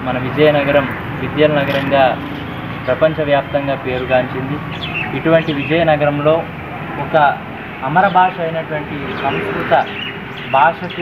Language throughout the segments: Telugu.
మన విజయనగరం విద్యల నగరంగా ప్రపంచవ్యాప్తంగా పేరుగాంచింది ఇటువంటి విజయనగరంలో ఒక అమర భాష అయినటువంటి సంస్కృత భాషకు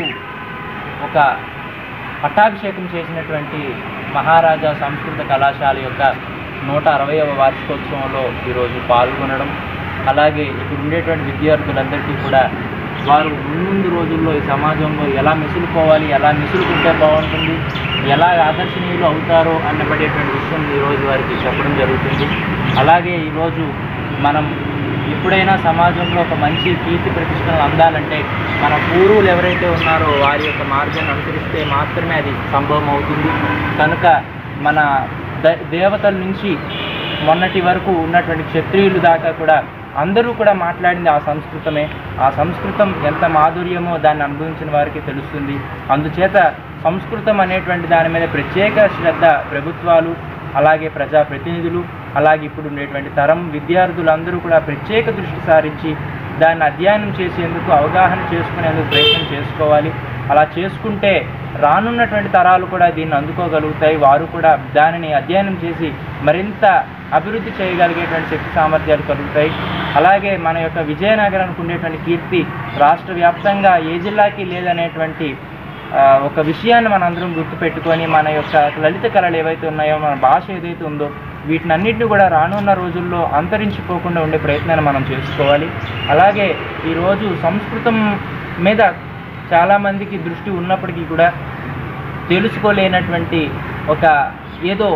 ఒక పట్టాభిషేకం చేసినటువంటి మహారాజా సంస్కృత కళాశాల యొక్క నూట అరవైవ వార్షికోత్సవంలో ఈరోజు పాల్గొనడం అలాగే ఇక్కడ ఉండేటువంటి విద్యార్థులందరికీ కూడా వారు ముందు రోజుల్లో ఈ సమాజంలో ఎలా మెసులుకోవాలి ఎలా మెసులుకుంటే బాగుంటుంది ఎలా ఆదర్శనీయులు అవుతారో అన్నబడేటువంటి విషయం ఈరోజు వారికి చెప్పడం జరుగుతుంది అలాగే ఈరోజు మనం ఎప్పుడైనా సమాజంలో ఒక మంచి కీర్తి ప్రతిష్టలు అందాలంటే మన పూర్వులు ఎవరైతే ఉన్నారో వారి యొక్క మార్గాన్ని అనుసరిస్తే మాత్రమే అది సంభవం అవుతుంది కనుక మన ద- దేవతల నుంచి మొన్నటి వరకు ఉన్నటువంటి క్షత్రియులు దాకా కూడా అందరూ కూడా మాట్లాడింది ఆ సంస్కృతమే ఆ సంస్కృతం ఎంత మాధుర్యమో దాన్ని అనుభవించిన వారికి తెలుస్తుంది అందుచేత సంస్కృతం అనేటువంటి దాని మీద ప్రత్యేక శ్రద్ధ ప్రభుత్వాలు అలాగే ప్రజాప్రతినిధులు అలాగే ఇప్పుడు ఉండేటువంటి తరం విద్యార్థులందరూ కూడా ప్రత్యేక దృష్టి సారించి దాన్ని అధ్యయనం చేసేందుకు అవగాహన చేసుకునేందుకు ప్రయత్నం చేసుకోవాలి అలా చేసుకుంటే రానున్నటువంటి తరాలు కూడా దీన్ని అందుకోగలుగుతాయి వారు కూడా దానిని అధ్యయనం చేసి మరింత అభివృద్ధి చేయగలిగేటువంటి శక్తి సామర్థ్యాలు కలుగుతాయి అలాగే మన యొక్క విజయనగరానికి ఉండేటువంటి కీర్తి రాష్ట్ర వ్యాప్తంగా ఏ జిల్లాకి లేదనేటువంటి ఆ, ఒక విషయాన్ని మనం అందరం గుర్తుపెట్టుకొని మన యొక్క లలిత కళలు ఏవైతే ఉన్నాయో మన భాష ఏదైతే ఉందో వీటినన్నింటినీ కూడా రానున్న రోజుల్లో అంతరించిపోకుండా ఉండే ప్రయత్నాన్ని మనం చేసుకోవాలి అలాగే ఈరోజు సంస్కృతం మీద చాలామందికి దృష్టి ఉన్నప్పటికీ కూడా తెలుసుకోలేనటువంటి ఒక ఏదో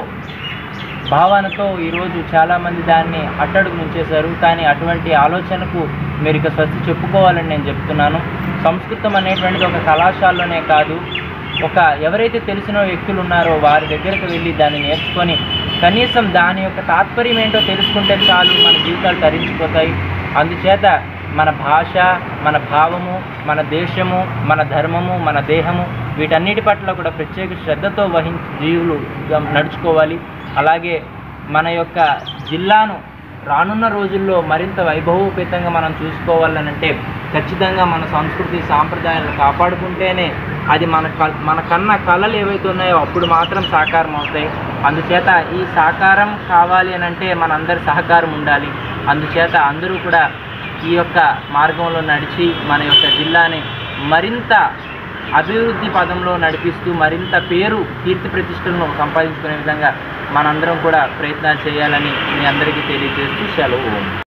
భావనతో ఈరోజు చాలామంది దాన్ని అట్టడుగు నుంచేశారు కానీ అటువంటి ఆలోచనకు మీరు ఇక స్వస్తి చెప్పుకోవాలని నేను చెప్తున్నాను సంస్కృతం అనేటువంటిది ఒక కళాశాలలోనే కాదు ఒక ఎవరైతే తెలిసిన వ్యక్తులు ఉన్నారో వారి దగ్గరకు వెళ్ళి దాన్ని నేర్చుకొని కనీసం దాని యొక్క తాత్పర్యం ఏంటో తెలుసుకుంటే చాలు మన జీవితాలు తరించిపోతాయి అందుచేత మన భాష మన భావము మన దేశము మన ధర్మము మన దేహము వీటన్నిటి పట్ల కూడా ప్రత్యేక శ్రద్ధతో వహించి జీవులు నడుచుకోవాలి అలాగే మన యొక్క జిల్లాను రానున్న రోజుల్లో మరింత వైభవోపేతంగా మనం చూసుకోవాలనంటే ఖచ్చితంగా మన సంస్కృతి సాంప్రదాయాలను కాపాడుకుంటేనే అది మన క- మన కన్న కళలు ఏవైతే ఉన్నాయో అప్పుడు మాత్రం సాకారం అవుతాయి అందుచేత ఈ సాకారం కావాలి అని అంటే మనందరి సహకారం ఉండాలి అందుచేత అందరూ కూడా ఈ యొక్క మార్గంలో నడిచి మన యొక్క జిల్లాని మరింత అభివృద్ధి పదంలో నడిపిస్తూ మరింత పేరు కీర్తి ప్రతిష్టలను సంపాదించుకునే విధంగా మనందరం కూడా ప్రయత్నాలు చేయాలని మీ అందరికీ తెలియజేస్తూ సెలవు